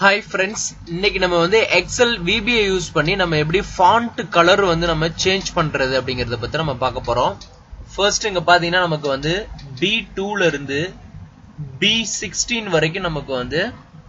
hi friends இன்னைக்கு நம்ம வந்து எக்ஸல் விபிஐ யூஸ் பண்ணி நம்ம எப்படி ஃபாண்ட் கலர் வந்து நம்ம சேஞ்ச் பண்றது அப்படிங்கறத பத்தி நம்ம பார்க்க போறோம் ஃபர்ஸ்ட் இங்க பாத்தீங்கன்னா நமக்கு வந்து பி டூல இருந்து பி சிக்ஸ்டீன் வரைக்கும் நமக்கு வந்து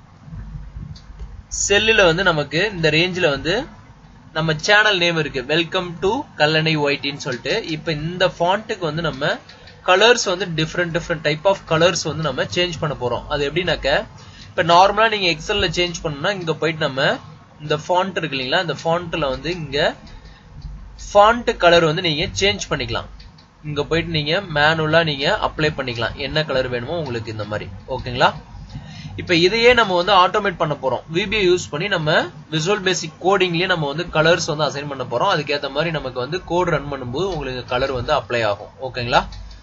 செல்லுல வந்து நமக்கு இந்த ரேஞ்சில வந்து நம்ம சேனல் நேம் இருக்கு வெல்கம் டு கல்லணை ஒயிட்டின்னு சொல்லிட்டு இப்ப இந்த ஃபாண்ட்டுக்கு வந்து நம்ம கலர்ஸ் வந்து different different type of colours வந்து நம்ம சேஞ்ச் பண்ண போறோம் அது எப்படின்னாக்க இப்ப நார்மலா நீங்க எக்ஸல்ல சேஞ்ச் பண்ணணும்னா இங்க போயிட்டு நம்ம இந்த ஃபாண்ட் இருக்கு இல்லைங்களா இந்த ஃபாண்ட்ல வந்து இங்க ஃபாண்ட் கலர் வந்து நீங்க சேஞ்ச் பண்ணிக்கலாம் இங்க போயிட்டு நீங்க மேனுவலா நீங்க அப்ளை பண்ணிக்கலாம் என்ன கலர் வேணுமோ உங்களுக்கு இந்த மாதிரி ஓகேங்களா இப்ப இதையே நம்ம வந்து ஆட்டோமேட் பண்ண போறோம் விபிஐ யூஸ் பண்ணி நம்ம விசுவல் பேசிக் கோடிங்லயே நம்ம வந்து கலர்ஸ் வந்து அசைன் பண்ண போறோம் அதுக்கேற்ற மாதிரி நமக்கு வந்து கோட் ரன் பண்ணும்போது உங்களுக்கு கலர் வந்து அப்ளை ஆகும் ஓகேங்களா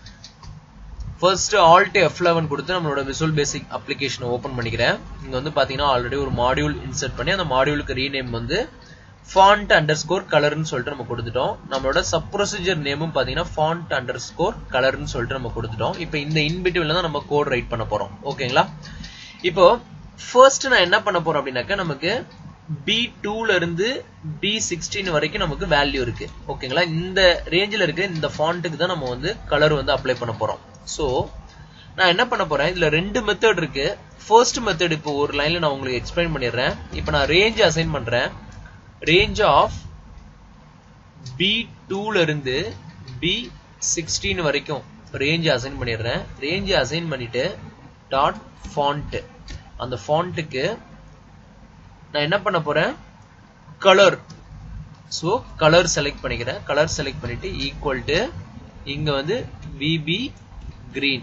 ஃபர்ஸ்ட் ஆல்ட் எஃப் லெவன் கொடுத்து நம்மளோட விசுவல் பேசிக் அப்ளிகேஷன் ஓபன் பண்ணிக்கிறேன் இங்க வந்து பாத்தீங்கன்னா ஆல்ரெடி ஒரு மாடியூல் இன்சர்ட் பண்ணி அந்த மாடியூலுக்கு ரீநேம் வந்து ஃபாண்ட் அண்டர் ஸ்கோர் கலர்னு சொல்லிட்டு நம்ம கொடுத்துட்டோம் நம்மளோட சப் ப்ரொசீஜர் நேமும் பாத்தீங்கன்னா ஃபாண்ட் அண்டர் ஸ்கோர் கலர்னு சொல்லிட்டு நம்ம கொடுத்துட்டோம் இப்போ இந்த இன்பிட்டிவ்ல தான் நம்ம கோட் ரைட் பண்ண போறோம் ஓகேங்களா இப்போ ஃபர்ஸ்ட் நான் என்ன பண்ண போறேன் அப்படின்னாக்கா நமக்கு பி டூல இருந்து பி சிக்ஸ்டீன் வரைக்கும் நமக்கு வேல்யூ இருக்கு ஓகேங்களா இந்த ரேஞ்சில் இருக்க இந்த ஃபாண்ட்டுக்கு தான் நம்ம வந்து கலர் வந்து அப்ளை பண்ண போறோம் ஸோ நான் என்ன பண்ண போறேன் இதுல ரெண்டு மெத்தட் இருக்கு ஃபர்ஸ்ட் மெத்தட் இப்போ ஒரு லைன்ல நான் உங்களுக்கு எக்ஸ்பிளைன் பண்ணிடுறேன் இப்போ நான் ரேஞ்ச் அசைன் பண்றேன் ரேஞ்ச் ஆஃப் பி டூல இருந்து பி சிக்ஸ்டீன் வரைக்கும் ரேஞ்ச் அசைன் பண்ணிடுறேன் ரேஞ்ச் அசைன் பண்ணிட்டு டாட் ஃபாண்ட் அந்த ஃபாண்ட்டுக்கு நான் என்ன பண்ண போறேன் கலர் ஸோ கலர் செலக்ட் பண்ணிக்கிறேன் கலர் செலக்ட் பண்ணிட்டு ஈக்குவல் டு இங்க வந்து விபி கிரீன்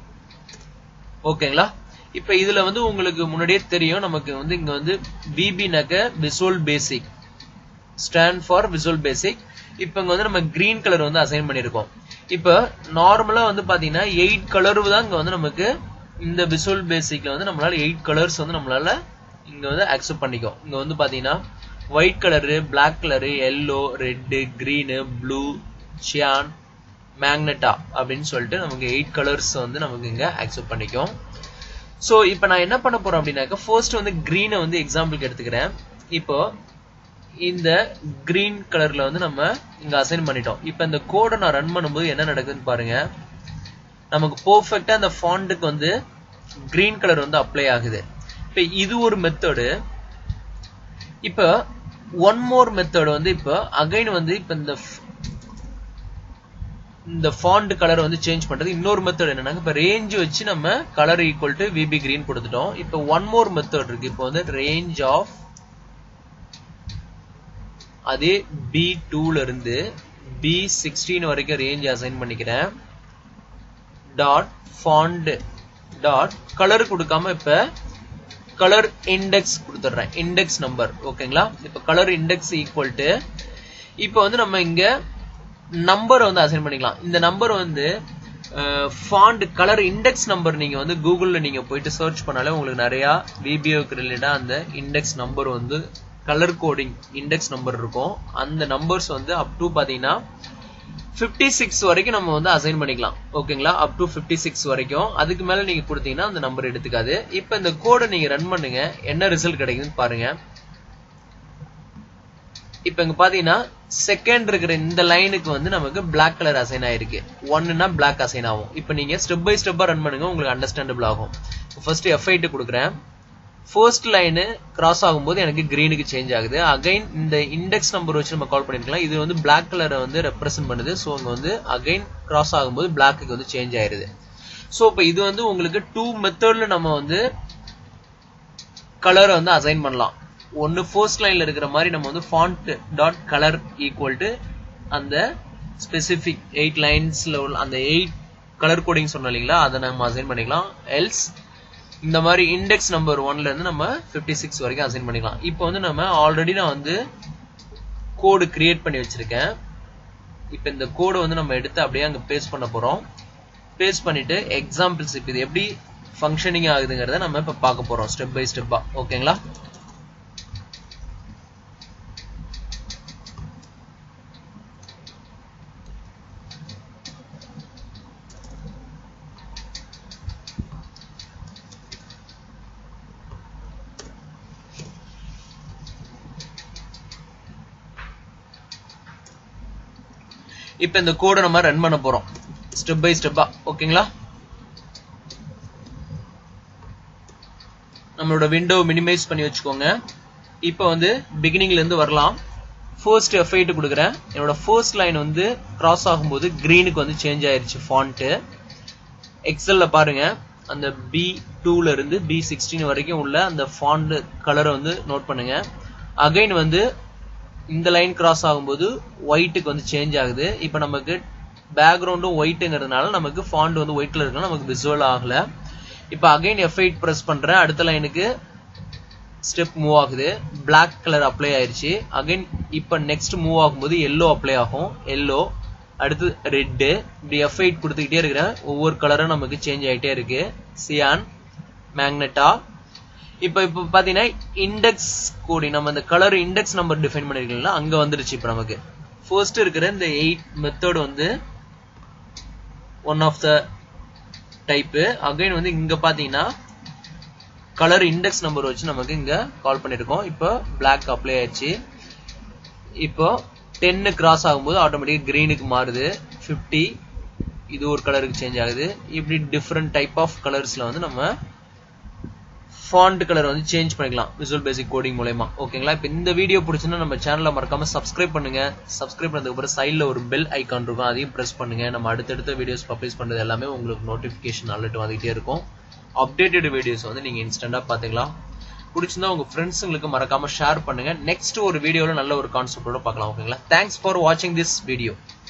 ஓகேங்களா இப்ப இதுல வந்து உங்களுக்கு முன்னாடியே தெரியும் நமக்கு வந்து இங்க வந்து விபினாக்க visual basic stand for visual basic இப்ப இங்க வந்து நம்ம கிரீன் கலர் வந்து அசைன் பண்ணிருக்கோம் இப்ப நார்மலா வந்து பாத்தீங்கன்னா எயிட் கலர் தான் இங்க வந்து நமக்கு இந்த விசுவல் பேசிக்ல வந்து நம்மளால எயிட் கலர்ஸ் வந்து நம்மளால இங்க வந்து அக்செப்ட் பண்ணிக்கும் இங்க வந்து பாத்தீங்கன்னா white colour black colour yellow red green blue cyan magenta அப்படின்னு சொல்லிட்டு நமக்கு எயிட் கலர்ஸ் வந்து நமக்கு இங்க அக்செப்ட் பண்ணிக்கும் ஸோ இப்போ நான் என்ன பண்ண போறேன் அப்படின்னாக்க ஃபர்ஸ்ட் வந்து கிரீனை வந்து எக்ஸாம்பிளுக்கு எடுத்துக்கிறேன் இப்போ இந்த கிரீன் கலர்ல வந்து நம்ம இங்க அசைன் பண்ணிட்டோம் இப்போ இந்த கோடை நான் ரன் பண்ணும்போது என்ன நடக்குதுன்னு பாருங்க நமக்கு பர்ஃபெக்டா அந்த ஃபாண்ட்டுக்கு வந்து கிரீன் கலர் வந்து அப்ளை ஆகுது இப்போ இது ஒரு மெத்தடு இப்போ ஒன் மோர் மெத்தட் வந்து இப்போ அகைன் வந்து இப்போ இந்த இந்த ஃபாண்ட் கலர் வந்து சேஞ்ச் பண்றது இன்னொரு மெத்தட் என்னன்னா இப்போ ரேஞ்ச் வச்சு நம்ம colour equal to V B green கொடுத்துட்டோம் இப்போ ஒன் மோர் மெத்தட் இருக்கு இப்போ வந்து ரேஞ்ச் ஆஃப் அதே பி டூல இருந்து பி சிக்ஸ்டீன் வரைக்கும் ரேஞ்ச் அசைன் பண்ணிக்கிறேன் டாட் ஃபாண்ட் டாட் கலர் கொடுக்காம இப்ப கலர் இண்டெக்ஸ் கொடுத்துட்றேன் இண்டெக்ஸ் நம்பர் ஓகேங்களா இப்ப கலர் இண்டெக்ஸ் ஈக்குவல் டு இப்போ வந்து நம்ம இங்க நம்பர் வந்து அசைன் பண்ணிக்கலாம் இந்த நம்பர் வந்து ஃபாண்ட் கலர் இண்டெக்ஸ் நம்பர் நீங்க வந்து கூகுள்ல நீங்க போயிட்டு சர்ச் பண்ணாலே உங்களுக்கு நிறைய விபிஓக்கு ரிலேட்டா அந்த இண்டெக்ஸ் நம்பர் வந்து கலர் கோடிங் இண்டெக்ஸ் நம்பர் இருக்கும் அந்த நம்பர்ஸ் வந்து அப் டு பாத்தீங்கன்னா பிப்டி சிக்ஸ் வரைக்கும் நம்ம வந்து அசைன் பண்ணிக்கலாம் ஓகேங்களா அப் டு பிப்டி சிக்ஸ் வரைக்கும் அதுக்கு மேல நீங்க கொடுத்தீங்கன்னா அந்த நம்பர் எடுத்துக்காது இப்ப இந்த கோடை நீங்க ரன் பண்ணுங்க என்ன ரிசல்ட் கிடைக்குதுன்னு பாருங்க இப்ப இங்க பாத்தீங்கன்னா செகண்ட் இருக்கிற இந்த லைனுக்கு வந்து நமக்கு பிளாக் கலர் அசைன் ஆயிருக்கு ஒன்னுனா பிளாக் அசைன் ஆகும் இப்ப நீங்க ஸ்டெப் பை ஸ்டெப்பா ரன் பண்ணுங்க உங்களுக்கு அண்டர்ஸ்டாண்டபிள் ஆகும் ஃபர்ஸ்ட் எஃப் ஐட்டு கொடுக்குறேன் ஃபர்ஸ்ட் லைனு கிராஸ் ஆகும்போது எனக்கு கிரீனுக்கு சேஞ்ச் ஆகுது அகைன் இந்த இண்டெக்ஸ் நம்பர் வச்சு நம்ம கால் பண்ணிருக்கலாம் இது வந்து பிளாக் கலரை வந்து ரெப்ரசென்ட் பண்ணுது ஸோ இங்க வந்து அகைன் கிராஸ் ஆகும்போது பிளாக்கு வந்து சேஞ்ச் ஆயிருது ஸோ இப்போ இது வந்து உங்களுக்கு டூ மெத்தட்ல நம்ம வந்து கலரை வந்து அசைன் பண்ணலாம் ஒன்னு ஃபர்ஸ்ட் லைன்ல இருக்கிற மாதிரி நம்ம வந்து font dot colour equal to அந்த ஸ்பெசிபிக் எயிட் லைன்ஸ்ல உள்ள அந்த எயிட் கலர் கோடிங் சொன்னோம் இல்லைங்களா அதை நம்ம அசைன் பண்ணிக்கலாம் எல்ஸ் இந்த மாதிரி இண்டெக்ஸ் நம்பர் ஒன்ல இருந்து நம்ம பிப்டி சிக்ஸ் வரைக்கும் அசைன் பண்ணிக்கலாம் இப்போ வந்து நம்ம ஆல்ரெடி நான் வந்து கோடு கிரியேட் பண்ணி வச்சிருக்கேன் இப்போ இந்த கோடை வந்து நம்ம எடுத்து அப்படியே அங்க பேஸ்ட் பண்ண போறோம் பேஸ்ட் பண்ணிட்டு எக்ஸாம்பிள்ஸ் இப்போ இது எப்படி ஃபங்க்ஷனிங் ஆகுதுங்கிறத நம்ம இப்போ பார்க்க போறோம் ஸ்டெப் பை ஸ்டெப்பா ஓகேங்களா இப்போ இந்த கோடை நம்ம ரன் பண்ண போறோம் ஸ்டெப் பை ஸ்டெப்பா ஓகேங்களா நம்மளோட விண்டோ மினிமைஸ் பண்ணி வச்சுக்கோங்க இப்போ வந்து பிகினிங்ல இருந்து வரலாம் ஃபர்ஸ்ட் எஃப்8 கொடுக்குறேன் என்னோட ஃபர்ஸ்ட் லைன் வந்து கிராஸ் ஆகும்போது கிரீனுக்கு வந்து சேஞ்ச் ஆயிருச்சு ஃபாண்ட்டு எக்ஸல்ல பாருங்க அந்த பி டூல இருந்து பி சிக்ஸ்டீன் வரைக்கும் உள்ள அந்த ஃபாண்ட் கலரை வந்து நோட் பண்ணுங்க அகைன் வந்து இந்த லைன் கிராஸ் ஆகும்போது ஒயிட்டுக்கு வந்து சேஞ்ச் ஆகுது இப்போ நமக்கு பேக்ரவுண்டும் ஒயிட்டுங்கிறதுனால நமக்கு ஃபாண்ட் வந்து ஒயிட் கலர் இருக்கனால நமக்கு விசுவல் ஆகல இப்போ அகைன் எஃப் எயிட் ப்ரெஸ் பண்றேன் அடுத்த லைனுக்கு ஸ்டெப் மூவ் ஆகுது பிளாக் கலர் அப்ளை ஆயிருச்சு அகைன் இப்போ நெக்ஸ்ட் மூவ் ஆகும்போது எல்லோ அப்ளை ஆகும் எல்லோ அடுத்து ரெட்டு இப்படி எஃப் எயிட் கொடுத்துக்கிட்டே இருக்கிறேன் ஒவ்வொரு கலரும் நமக்கு சேஞ்ச் ஆகிட்டே இருக்கு சியான் மேக்னெட்டா இப்போ இப்போ பார்த்தீங்கன்னா இண்டெக்ஸ் கோடி நம்ம இந்த கலர் இண்டெக்ஸ் நம்பர் டிஃபைன் பண்ணிருக்கீங்களா அங்கே வந்துருச்சு இப்போ நமக்கு ஃபர்ஸ்ட் இருக்கிற இந்த எயிட் மெத்தட் வந்து one of the type again வந்து இங்க பாத்தீங்கன்னா கலர் இண்டெக்ஸ் நம்பர் வச்சு நமக்கு இங்க கால் பண்ணிருக்கோம் இப்போ பிளாக் அப்ளை ஆயிடுச்சு இப்போ டென்னு கிராஸ் ஆகும்போது ஆட்டோமேட்டிக் கிரீனுக்கு மாறுது ஃபிஃப்டி இது ஒரு கலருக்கு சேஞ்ச் ஆகுது இப்படி டிஃப்ரெண்ட் டைப் ஆஃப் கலர்ஸ்ல வந்து நம்ம ஃபாண்ட் கலர் வந்து சேஞ்ச் பண்ணிக்கலாம் விசுவல் பேசிக் கோடிங் மூலயமா ஓகேங்களா இப்போ இந்த வீடியோ பிடிச்சுன்னா நம்ம சேனலை மறக்காம சப்ஸ்கிரைப் பண்ணுங்க சப்ஸ்கிரைப் பண்ணதுக்கு அப்புறம் சைடில் ஒரு பெல் ஐக்கான் இருக்கும் அதையும் ப்ரெஸ் பண்ணுங்க நம்ம அடுத்தடுத்த வீடியோஸ் பப்ளிஷ் பண்றது எல்லாமே உங்களுக்கு நோட்டிஃபிகேஷன் அலர்ட் வந்துகிட்டே இருக்கும் அப்டேட்டட் வீடியோஸ் வந்து நீங்க இன்ஸ்டன்டா பாத்துக்கலாம் பிடிச்சிருந்தா உங்க ஃப்ரெண்ட்ஸுங்களுக்கு மறக்காம ஷேர் பண்ணுங்க நெக்ஸ்ட் ஒரு வீடியோல நல்ல ஒரு கான்செப்டோட பார்க்கலாம் ஓகேங்களா தேங்க்ஸ் ஃபார் வாட்சிங் திஸ் வீடியோ